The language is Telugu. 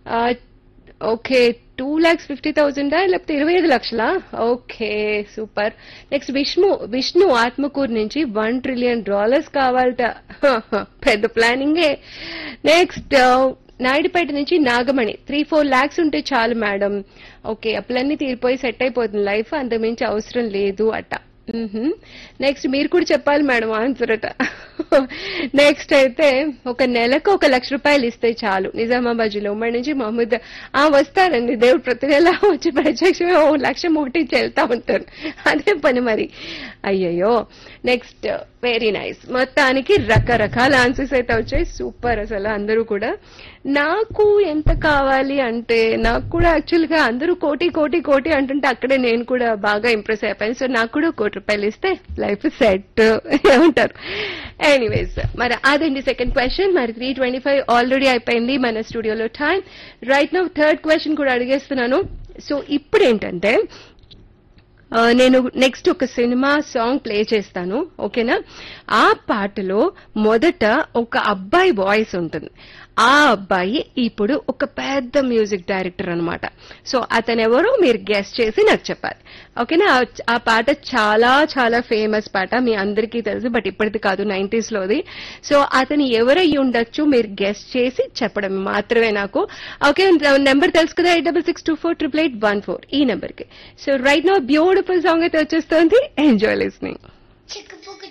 ఓకే టూ ల్యాక్స్ ఫిఫ్టీ థౌజండా లేకపోతే ఇరవై ఐదు లక్షలా okay super next Vishnu Vishnu Atmakuru నుంచి వన్ ట్రిలియన్ డాలర్స్ కావాలట పెద్ద ప్లానింగే నెక్స్ట్ నాయుడుపేట నుంచి నాగమణి త్రీ ఫోర్ ల్యాక్స్ ఉంటే చాలు మేడం ఓకే అప్పులన్నీ తీరిపోయి సెట్ అయిపోతుంది లైఫ్ అంతమించి అవసరం లేదు అట నెక్స్ట్ మీరు కూడా చెప్పాలి మేడం ఆన్సర్ అట నెక్స్ట్ అయితే ఒక నెలకు ఒక లక్ష రూపాయలు ఇస్తే చాలు నిజామాబాద్ జిల్లా ఉమ్మడి నుంచి మహమ్మద్ ఆ వస్తారండి దేవుడు ప్రతి నెల వచ్చి ప్రత్యక్షంగా ఓ లక్ష ఒకటి వెళ్తా ఉంటారు అదే పని మరి అయ్యయ్యో నెక్స్ట్ వెరీ నైస్ మొత్తానికి రకరకాల ఆన్సర్స్ అయితే వచ్చాయి సూపర్ అసలు అందరూ కూడా నాకు ఎంత కావాలి అంటే నాకు కూడా యాక్చువల్ గా అందరూ కోటి కోటి కోటి అంటుంటే అక్కడే నేను కూడా బాగా ఇంప్రెస్ అయిపోయాను సో నాకు కూడా కోటి రూపాయలు ఇస్తే లైఫ్ సెట్ ఏమంటారు ఎనీవేస్ మరి అదండి సెకండ్ క్వశ్చన్ మరి త్రీ ట్వంటీ ఫైవ్ ఆల్రెడీ అయిపోయింది మన స్టూడియోలో time right now third question కూడా అడిగేస్తున్నాను సో ఇప్పుడు ఏంటంటే ఆ, నేను నెక్స్ట్ ఒక సినిమా సాంగ్ ప్లే చేస్తాను ఓకేనా ఆ పాటలో మొదట ఒక అబ్బాయి వాయిస్ ఉంటుంది ఆ అబ్బాయి ఇప్పుడు ఒక పెద్ద మ్యూజిక్ డైరెక్టర్ అన్నమాట సో అతను ఎవరో మీరు గెస్ట్ చేసి నాకు చెప్పాలి ఓకేనా ఆ- ఆ పాట చాలా చాలా ఫేమస్ పాట మీ అందరికీ తెలుసు బట్ ఇప్పటిది కాదు నైన్టీస్ లోది సో అతను ఎవరై ఉండొచ్చు మీరు గెస్ట్ చేసి చెప్పడం మాత్రమే నాకు ఓకే నెంబర్ తెలుసు కదా eight double six two four triple eight one four ఈ నెంబర్ కి so right now beautiful song అయితే వచ్చేస్తుంది ఎంజాయ్ లిస్నింగ్ చిక్కుపుకు